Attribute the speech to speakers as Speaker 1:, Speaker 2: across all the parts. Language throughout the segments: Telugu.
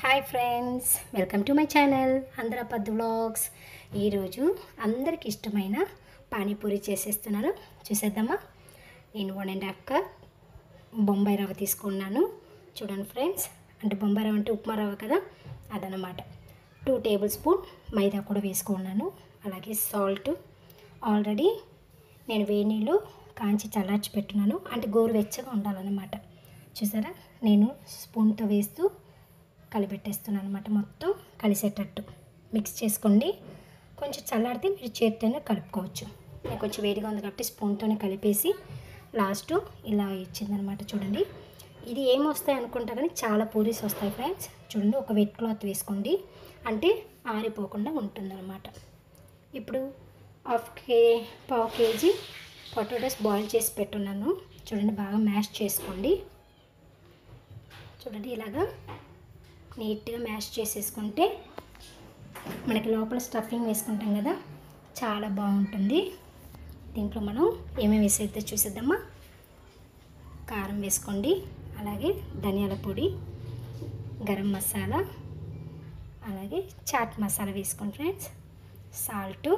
Speaker 1: hi friends welcome to my channel Andhrapad vlogs ఈరోజు అందరికి ఇష్టమైన పానీపూరి చేసేస్తున్నాను చూసేద్దామా నేను one and half cup Bombay రవ్వ తీసుకున్నాను చూడండి ఫ్రెండ్స్ అంటే బొంబాయి రవ్వ అంటే ఉప్మా రవ్వ కదా అదనమాట టూ టేబుల్ స్పూన్ మైదా కూడా వేసుకున్నాను అలాగే సాల్ట్ ఆల్రెడీ నేను వేడి నీళ్ళు కాంచి చల్లార్చి పెట్టున్నాను అంటే గోరువెచ్చగా ఉండాలన్నమాట చూసారా నేను స్పూన్తో వేస్తూ కలిపెట్టేస్తున్నాను అనమాట మొత్తం కలిసేటట్టు మిక్స్ చేసుకోండి కొంచెం చల్లారితే మీరు చేతితోనే కలుపుకోవచ్చు నేను కొంచెం వేడిగా ఉంది కాబట్టి స్పూన్తోనే కలిపేసి లాస్ట్ ఇలా ఇచ్చిందనమాట చూడండి ఇది ఏం వస్తాయి అనుకుంటా కానీ చాలా పూరీస్ వస్తాయి ఫ్రెండ్స్ చూడండి ఒక వెట్ క్లాత్ వేసుకోండి అంటే ఆరిపోకుండా ఉంటుందన్నమాట ఇప్పుడు హాఫ్ కే పావు కేజీ పొటాటోస్ బాయిల్ చేసి పెట్టున్నాను చూడండి బాగా మ్యాష్ చేసుకోండి చూడండి ఇలాగా నీట్గా మ్యాష్ చేసేసుకుంటే మనకి లోపల స్టఫింగ్ వేసుకుంటాం కదా చాలా బాగుంటుంది దీంట్లో మనం ఏమేమి వేసేద్దో చూసేద్దామా కారం వేసుకోండి అలాగే ధనియాల పొడి గరం మసాలా అలాగే చాట్ మసాలా వేసుకోండి ఫ్రెండ్స్ సాల్ట్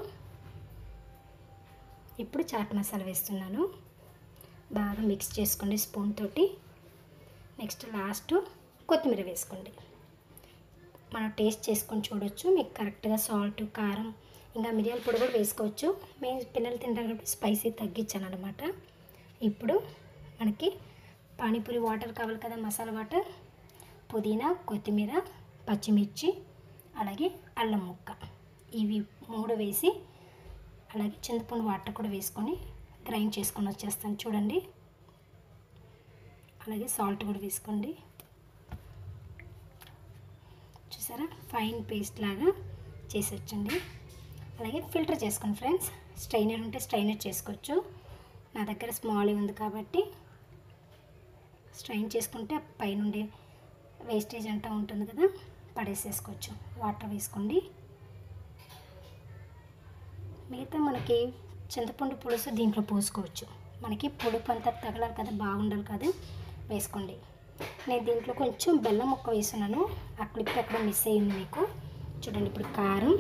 Speaker 1: ఇప్పుడు చాట్ మసాలా వేస్తున్నాను బాగా మిక్స్ చేసుకోండి స్పూన్ తోటి నెక్స్ట్ లాస్ట్ కొత్తిమీర వేసుకోండి మనం టేస్ట్ చేసుకొని చూడొచ్చు మీకు కరెక్ట్గా సాల్ట్ కారం ఇంకా మిరియాల పొడి కూడా వేసుకోవచ్చు మేము పిల్లలు తింటారు కాబట్టి స్పైసీ తగ్గించాను అనమాట ఇప్పుడు మనకి పానీపూరి వాటర్ కావాలి కదా మసాలా వాటర్ పుదీనా కొత్తిమీర పచ్చిమిర్చి అలాగే అల్లం ముక్క ఇవి మూడు వేసి అలాగే చింతపండు వాటర్ కూడా వేసుకొని గ్రైండ్ చేసుకొని వచ్చేస్తాను చూడండి అలాగే సాల్ట్ కూడా వేసుకోండి చూసారా ఫైన్ పేస్ట్ లాగా చేసొచ్చండి అలాగే ఫిల్టర్ చేసుకోండి ఫ్రెండ్స్ స్ట్రైనర్ ఉంటే స్ట్రైనర్ చేసుకోవచ్చు నా దగ్గర స్మాల్ ఉంది కాబట్టి స్ట్రైన్ చేసుకుంటే పైనుండే వేస్టేజ్ అంతా ఉంటుంది కదా పడేసేసుకోవచ్చు వాటర్ వేసుకోండి మిగతా మనకి చింతపండు పులుసు దీంట్లో పోసుకోవచ్చు మనకి పొడుపు అంతా తగలాలి కదా బాగుండాలి కదా వేసుకోండి నేను దీంట్లో కొంచెం బెల్లం ముక్క వేస్తున్నాను ఆ క్లిప్ ఎక్కడ మిస్ అయ్యింది మీకు చూడండి ఇప్పుడు కారం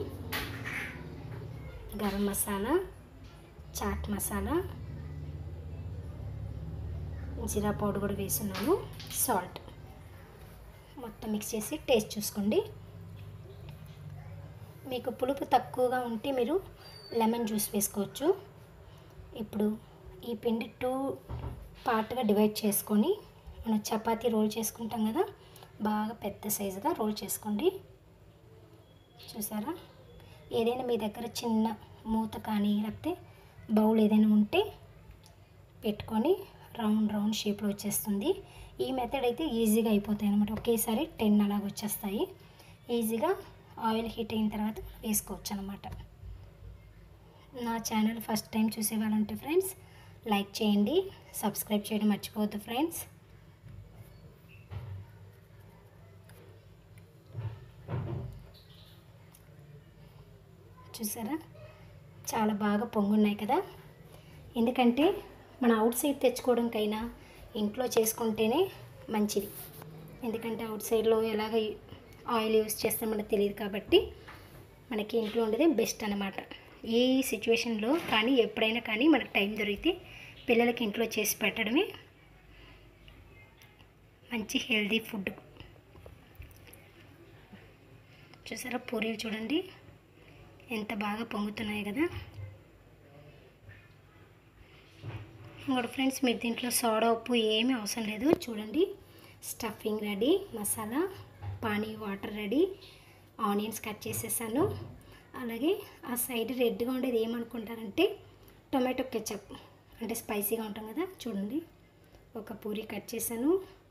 Speaker 1: గరం మసాలా చాట్ మసాలా జీరా పౌడర్ కూడా వేస్తున్నాను సాల్ట్ మొత్తం మిక్స్ చేసి టేస్ట్ చూసుకోండి మీకు పులుపు తక్కువగా ఉంటే మీరు లెమన్ జ్యూస్ వేసుకోవచ్చు ఇప్పుడు ఈ పిండి టూ పార్ట్గా డివైడ్ చేసుకొని మనం చపాతీ రోల్ చేసుకుంటాం కదా బాగా పెద్ద సైజుగా రోల్ చేసుకోండి చూసారా ఏదైనా మీ దగ్గర చిన్న మూత కానీ లేకపోతే బౌల్ ఏదైనా ఉంటే పెట్టుకొని రౌండ్ రౌండ్ షేప్లో వచ్చేస్తుంది ఈ మెథడ్ అయితే ఈజీగా అయిపోతాయి అనమాట ఒకేసారి టెన్ అలాగ వచ్చేస్తాయి ఈజీగా ఆయిల్ హీట్ అయిన తర్వాత వేసుకోవచ్చు అనమాట నా ఛానల్ ఫస్ట్ టైం చూసేవాళ్ళంటే ఫ్రెండ్స్ లైక్ చేయండి సబ్స్క్రైబ్ చేయడం మర్చిపోవద్దు ఫ్రెండ్స్ చూసారా చాలా బాగా పొంగున్నాయి కదా ఎందుకంటే మన అవుట్ సైడ్ తెచ్చుకోవడంకైనా ఇంట్లో చేసుకుంటేనే మంచిది ఎందుకంటే అవుట్ సైడ్లో ఎలాగ ఆయిల్ యూస్ చేస్తే మనకు తెలియదు కాబట్టి మనకి ఇంట్లో ఉండేది బెస్ట్ అనమాట ఏ సిచ్యువేషన్లో కానీ ఎప్పుడైనా కానీ మనకు టైం దొరికితే పిల్లలకి ఇంట్లో చేసి పెట్టడమే మంచి హెల్దీ ఫుడ్ చూసారా పూరీలు చూడండి ఎంత బాగా పొంగుతున్నాయి కదా ఇంకోటి ఫ్రెండ్స్ మీరు దీంట్లో సోడా ఉప్పు ఏమీ అవసరం లేదు చూడండి stuffing ready masala pani water ready onions cut చేసేసాను అలాగే ఆ సైడ్ రెడ్గా ఉండేది ఏమనుకుంటారంటే టొమాటో కెచప్ అంటే స్పైసీగా ఉంటాం కదా చూడండి ఒక పూరి కట్ చేశాను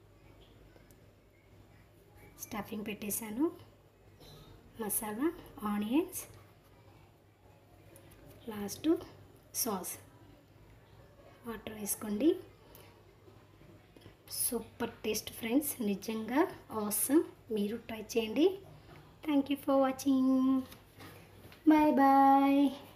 Speaker 1: స్టఫింగ్ పెట్టేశాను masala onions last sauce water వేసుకోండి సూపర్ టేస్ట్ ఫ్రెండ్స్ నిజంగా ఆసమ్ మీరు ట్రై చేయండి thank you for watching bye bye